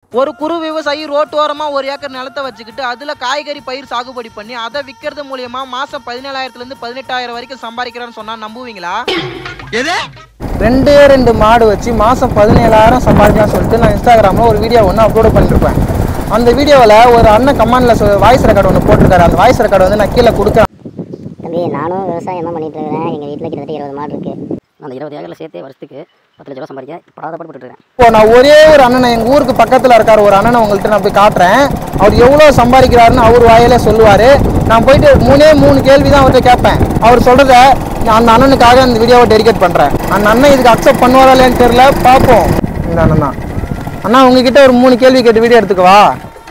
ஒரு குறு விவசாயி ரோட்டோரமா ஒரு ஏக்கர் நிலத்தை வச்சுக்கிட்டு அதுல காய்கறி பயிர் சாகுபடி பண்ணி அதை விற்கிறது மூலியமா மாசம் பதினேழாயிரத்துல இருந்து பதினெட்டாயிரம் வரைக்கும் சம்பாதிக்கிறான்னு சொன்னா நம்புவீங்களா ரெண்டே ரெண்டு மாடு வச்சு மாதம் பதினேழாயிரம் சம்பாதிக்கலாம் சொல்லிட்டு நான் இன்ஸ்டாகிராமில் ஒரு வீடியோ ஒன்று அப்லோட் பண்ணிருப்பேன் அந்த வீடியோவில் ஒரு அண்ணன் கமெண்டில் வாய்ஸ் ரெக்கார்டு ஒன்று போட்டிருக்காரு அந்த வாய்ஸ் ரெக்கார்டு வந்து நான் கீழே கொடுக்குறேன் தம்பி நானும் விவசாயம் தான் பண்ணிட்டு இருக்கிறேன் எங்கள் வீட்டில் கிட்டத்தட்ட இருபது மாடு இருக்கு அந்த இருபது ஏக்கரில் சேர்த்தே வருஷத்துக்கு பத்து லட்ச ரூபா சம்பாதிக்க படாத பாடுபட்டு இருக்கேன் இப்போ நான் ஒரே ஒரு அண்ணனை எங்கள் ஊருக்கு பக்கத்தில் இருக்கார் ஒரு அண்ணனை உங்கள்கிட்ட நான் போய் காட்டுறேன் அவர் எவ்வளோ சம்பாதிக்கிறாருன்னு அவர் வாயிலே சொல்லுவார் நான் போயிட்டு மூணே மூணு கேள்வி தான் அவர்கிட்ட கேட்பேன் அவர் சொல்கிறத நான் அந்த அண்ணனுக்காக இந்த வீடியோவை டெடிகேட் பண்ணுறேன் அந்த அண்ணன் இதுக்கு அக்செப்ட் பண்ணுவாரா இல்லையான்னு தெரியல பார்ப்போம் இந்த அண்ணன் தான் அண்ணா உங்ககிட்ட ஒரு மூணு கேள்வி கேட்டு வீடியோ எடுத்துக்கவா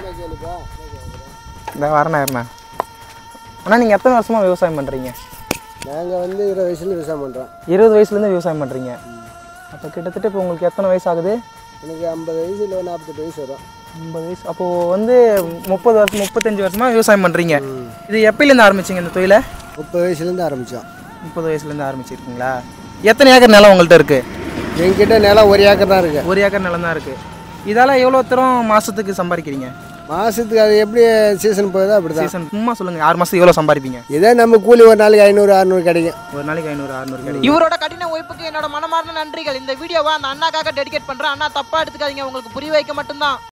இந்த வரேண்ணா இருண்ணா அண்ணா நீங்கள் எத்தனை வருஷமாக விவசாயம் பண்ணுறீங்க நாங்கள் வந்து இருபது வயசுல விவசாயம் பண்ணுறோம் இருபது வயசுலேருந்து விவசாயம் பண்ணுறீங்க அப்போ கிட்டத்தட்ட இப்போ உங்களுக்கு எத்தனை வயசு ஆகுது எனக்கு ஐம்பது வயசு இல்லை நாற்பத்தெட்டு வயசு வரும் ஐம்பது வயசு அப்போது வந்து முப்பது வருஷம் முப்பத்தஞ்சு வருஷமாக விவசாயம் பண்ணுறீங்க இது எப்பயிலேருந்து ஆரம்பிச்சிங்க இந்த தொழிலை முப்பது வயசுலேருந்து ஆரம்பித்தோம் முப்பது வயசுலேருந்து ஆரம்பிச்சிருக்கீங்களா எத்தனை ஏக்கர் நிலம் உங்கள்கிட்ட இருக்குது எங்கிட்ட நிலம் ஒரு ஏக்கர் தான் இருக்குது ஒரு ஏக்கர் நிலம் தான் இருக்குது இதால் எவ்வளோ தரம் மாதத்துக்கு சம்பாதிக்கிறீங்க மாதத்துக்கு அது எப்படி சீசன் போகுதோ அப்படி தான் சீசன் சும்மா சொல்லுங்கள் ஆறு மாதத்துக்கு எவ்வளோ சம்பாதிப்பீங்க இதே நம்ம கூலி ஒரு நாளைக்கு ஐநூறு அறநூறு கிடைக்கும் ஒரு நாளைக்கு ஐநூறு அறுநூறு கிடைக்கும் இவரோட கடின உழைப்புக்கு என்னோட மனமார்ந்த நன்றிகள் இந்த வீடியோவை அந்த அண்ணாக்காக டெடிகேட் பண்றேன் அண்ணா தப்பா எடுத்துக்காதீங்க உங்களுக்கு புரிய வைக்க மட்டும்தான்